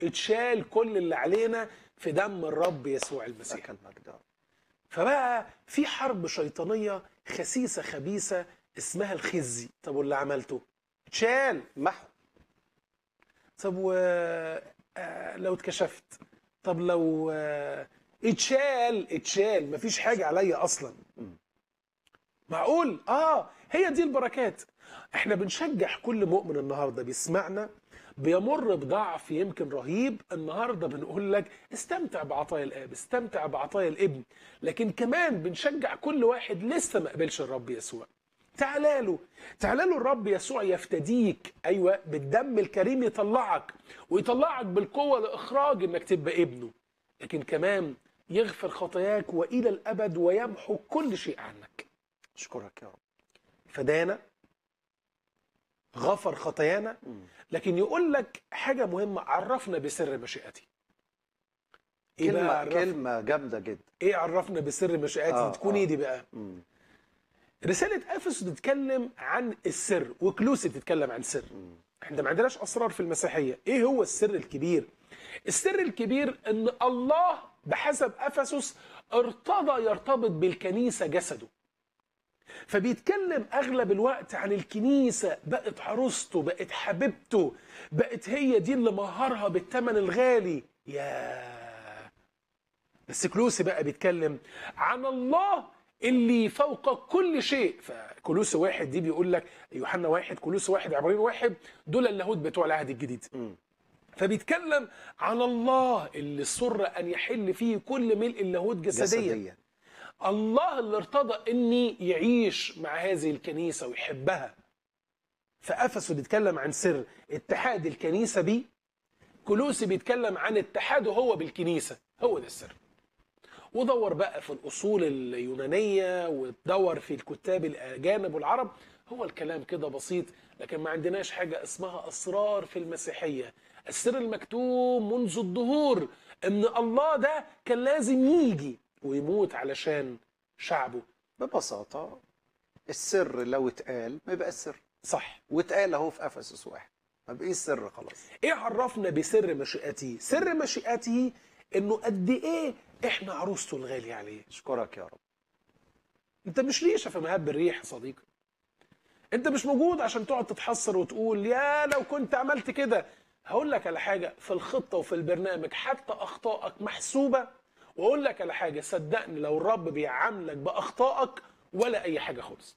اتشال كل اللي علينا في دم الرب يسوع المسيح لك المجد فبقى في حرب شيطانيه خسيسه خبيثه اسمها الخزي طب واللي عملته اتشال محو طب و آه، لو اتكشفت طب لو آه، اتشال اتشال مفيش حاجه عليا اصلا مم. معقول اه هي دي البركات احنا بنشجع كل مؤمن النهارده بيسمعنا بيمر بضعف يمكن رهيب النهارده بنقول لك استمتع بعطايا الاب استمتع بعطايا الابن لكن كمان بنشجع كل واحد لسه ما قبلش الرب يسوع تعالى له تعالى له الرب يسوع يفتديك ايوه بالدم الكريم يطلعك ويطلعك بالقوه لاخراج انك تبقى ابنه لكن كمان يغفر خطاياك والى الابد ويمحو كل شيء عنك اشكرك يا رب فدانا غفر خطايانا مم. لكن يقول لك حاجه مهمه عرفنا بسر مشيئتي ايه بقى كلمة عرف... كلمة جامدة جدا ايه عرفنا بسر مشيئتي آه، آه تكون آه. ايه دي بقى مم. رساله افسس تتكلم عن السر وكلوسي تتكلم عن سر مم. احنا ما عندناش اسرار في المسيحيه ايه هو السر الكبير السر الكبير ان الله بحسب افسس ارتضى يرتبط بالكنيسه جسده فبيتكلم اغلب الوقت عن الكنيسه بقت عروسته بقت حبيبته بقت هي دي اللي مهرها بالثمن الغالي يا بس كلوسي بقى بيتكلم عن الله اللي فوق كل شيء فكلوسي واحد دي بيقول لك يوحنا واحد كلوسي واحد عبرين واحد دول اللاهوت بتوع العهد الجديد مم. فبيتكلم عن الله اللي سر ان يحل فيه كل ملء اللاهوت جسديا جسديا الله اللي ارتضى اني يعيش مع هذه الكنيسه ويحبها فافسس بيتكلم عن سر اتحاد الكنيسه بيه كلوسي بيتكلم عن اتحاده هو بالكنيسه هو ده السر ودور بقى في الاصول اليونانيه وتدور في الكتاب الاجانب والعرب هو الكلام كده بسيط لكن ما عندناش حاجه اسمها اسرار في المسيحيه السر المكتوب منذ الدهور ان الله ده كان لازم يجي ويموت علشان شعبه ببساطة السر لو اتقال ما يبقى السر صح واتقال اهو في افسس واحد ما بقيش سر خلاص ايه عرفنا بسر مشيئته سر مشيئته انه قد ايه احنا عروسته الغالي عليه اشكرك يا رب انت مش ريشه في مهب الريح يا صديقي انت مش موجود عشان تقعد تتحسر وتقول يا لو كنت عملت كده هقول لك على حاجه في الخطه وفي البرنامج حتى اخطائك محسوبه واقول لك على حاجه صدقني لو الرب بيعاملك باخطائك ولا اي حاجه خالص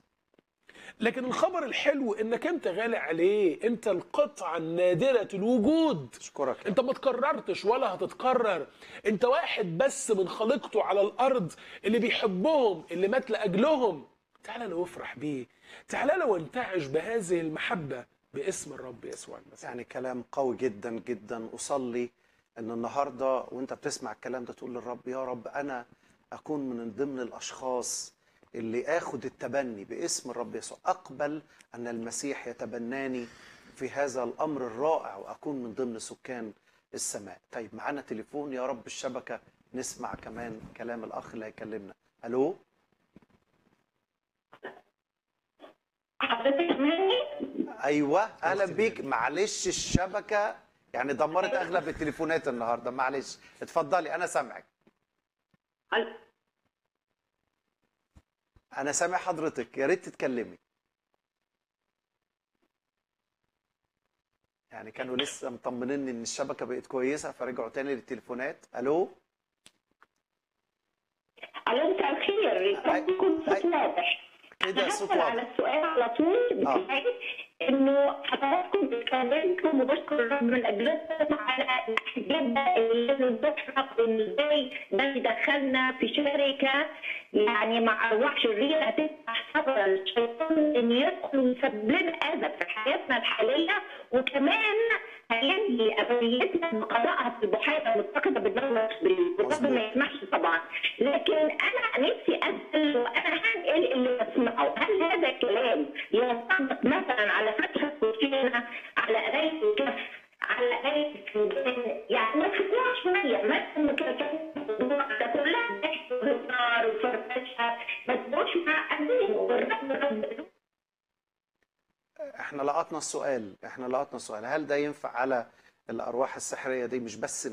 لكن الخبر الحلو انك انت غالي عليه انت القطعه النادره الوجود اشكرك يا انت ما تكررتش ولا هتتكرر انت واحد بس من خليقته على الارض اللي بيحبهم اللي مات لاجلهم تعالى لو افرح بيه تعالى لو انتعش بهذه المحبه باسم الرب يسوع المسيح يعني كلام قوي جدا جدا اصلي ان النهارده وانت بتسمع الكلام ده تقول للرب يا رب انا اكون من ضمن الاشخاص اللي اخد التبني باسم الرب يسوع اقبل ان المسيح يتبناني في هذا الامر الرائع واكون من ضمن سكان السماء طيب معانا تليفون يا رب الشبكه نسمع كمان كلام الاخ اللي هيكلمنا الو حضرتك سامعني؟ ايوه اهلا بيك معلش الشبكه يعني دمرت اغلب التليفونات النهارده معلش اتفضلي انا سامعك أل- انا سامع حضرتك يا ريت تتكلمي يعني كانوا لسه مطمنين ان الشبكه بقت كويسه فرجعوا تاني للتليفونات الو الو مساء الخير أي- رب يكون صوت أي- واضح كده انا صوت هدخل على واضح السؤال على طول آه. بتاعي انه حضراتكم بتكلمكم وبشكر الرب من اجلكم على الاحجاب ده اللي لازم تحرق وان ازاي ده يدخلنا في شركه يعني مع ارواح شريره تفتح ثغره للشيطان ان يدخل ويسبب لنا اذى في حياتنا الحاليه وكمان هينهي ابديتنا من قضائها في البحيره المتقده بالدوله والرب مظبوط. ما يسمحش طبعا لكن انا نفسي اسال وانا هنقل اللي بسمعه هل هذا الكلام ينطبق مثلا على فتح الكوتشينه على قرايه الكف على قرايه الفنجان يعني ما تفكروا شويه مثلا كده ده كلها ضحك وهزار وفرفشه ما تبقوش معقدين والرب رب احنا لقطنا السؤال احنا لقطنا السؤال هل ده ينفع على الارواح السحريه دي مش بس